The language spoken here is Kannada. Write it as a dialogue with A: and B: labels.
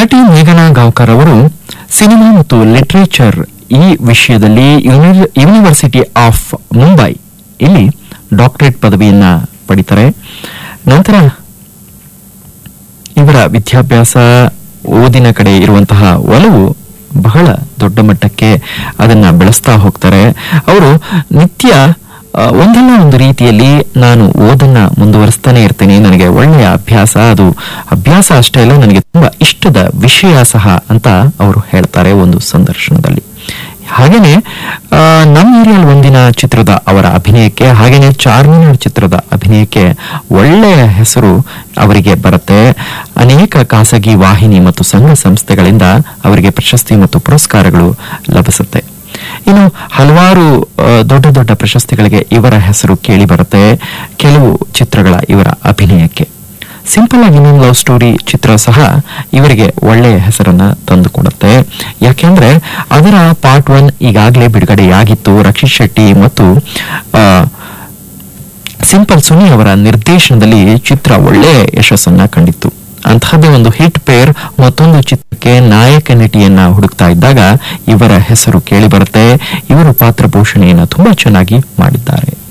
A: ನಟಿ ಮೇಘನಾ ಗಾಂವ್ಕರ್ ಅವರು ಸಿನಿಮಾ ಮತ್ತು ಲಿಟರೇಚರ್ ಈ ವಿಷಯದಲ್ಲಿ ಯೂನಿ- ಯೂನಿವರ್ಸಿಟಿ ಆಫ್ ಮುಂಬೈ ಇಲ್ಲಿ ಡಾಕ್ಟರೇಟ್ ಪದವಿಯನ್ನ ಪಡಿತಾರೆ ನಂತರ ಇವರ ವಿದ್ಯಾಭ್ಯಾಸ ಓದಿನ ಕಡೆ ಇರುವಂತಹ ಒಲವು ಬಹಳ ದೊಡ್ಡ ಮಟ್ಟಕ್ಕೆ ಅದನ್ನ ಬೆಳೆಸ್ತಾ ಹೋಗ್ತಾರೆ ಅವರು ನಿತ್ಯ ಆ, ಒಂದಲ್ಲ ಒಂದು ರೀತಿಯಲ್ಲಿ ನಾನು ಓದನ್ನ ಮುಂದುವರಿಸ್ತಾನೆ ಇರ್ತೀನಿ ನನಗೆ ಒಳ್ಳೆಯ ಅಭ್ಯಾಸ ಅದು ಅಭ್ಯಾಸ ಅಷ್ಟೇ ಅಲ್ಲ ನನಗೆ ತುಂಬಾ ಇಷ್ಟದ ವಿಷಯ ಸಹ ಅಂತ ಅವರು ಹೇಳ್ತಾರೆ ಒಂದು ಸಂದರ್ಶನದಲ್ಲಿ ಹಾಗೇನೆ ಆ, ನಮ್ಮ ಏರಿಯಲ್ ಒಂದಿನ ಚಿತ್ರದ ಅವರ ಅಭಿನಯಕ್ಕೆ ಹಾಗೇನೆ ಚಾರ್ಮಿನಾರ್ ಚಿತ್ರದ ಅಭಿನಯಕ್ಕೆ ಒಳ್ಳೆಯ ಹೆಸರು ಅವರಿಗೆ ಬರುತ್ತೆ ಅನೇಕ ಖಾಸಗಿ ವಾಹಿನಿ ಮತ್ತು ಸಂಘ ಸಂಸ್ಥೆಗಳಿಂದ ಅವರಿಗೆ ಪ್ರಶಸ್ತಿ ಮತ್ತು ಪುರಸ್ಕಾರಗಳು ಲಭಿಸುತ್ತೆ ಇನ್ನು ಹಲವಾರು ಆ, ದೊಡ್ಡ ದೊಡ್ಡ ಪ್ರಶಸ್ತಿಗಳಿಗೆ ಇವರ ಹೆಸರು ಕೇಳಿ ಬರುತ್ತೆ ಕೆಲವು ಚಿತ್ರಗಳ ಇವರ ಅಭಿನಯಕ್ಕೆ ಸಿಂಪಲ್ ಆಗಿ ಇನ್ನೊಂದು ಲವ್ ಸ್ಟೋರಿ ಚಿತ್ರ ಸಹ ಇವರಿಗೆ ಒಳ್ಳೆಯ ಹೆಸರನ್ನ ತಂದುಕೊಡುತ್ತೆ ಯಾಕೆಂದ್ರೆ ಅದರ ಪಾರ್ಟ್ ಒನ್ ಈಗಾಗಲೇ ಬಿಡುಗಡೆಯಾಗಿತ್ತು ರಕ್ಷಿತ್ ಶೆಟ್ಟಿ ಮತ್ತು ಆ, ಸಿಂಪಲ್ ಸುನಿ ಅವರ ನಿರ್ದೇಶನದಲ್ಲಿ ಚಿತ್ರ ಒಳ್ಳೆಯ ಯಶಸ್ಸನ್ನ ಕಂಡಿತ್ತು ಅಂತಹದ್ದೇ ಒಂದು ಹಿಟ್ ಪೇರ್ ಮತ್ತೊಂದು ಚಿತ್ರಕ್ಕೆ ನಾಯಕ ನಟಿಯನ್ನ ಹುಡುಕ್ತಾ ಇದ್ದಾಗ ಇವರ ಹೆಸರು ಕೇಳಿ ಬರುತ್ತೆ ಇವರು ಪಾತ್ರ ಪೋಷಣೆಯನ್ನ ತುಂಬಾ ಚೆನ್ನಾಗಿ ಮಾಡಿದ್ದಾರೆ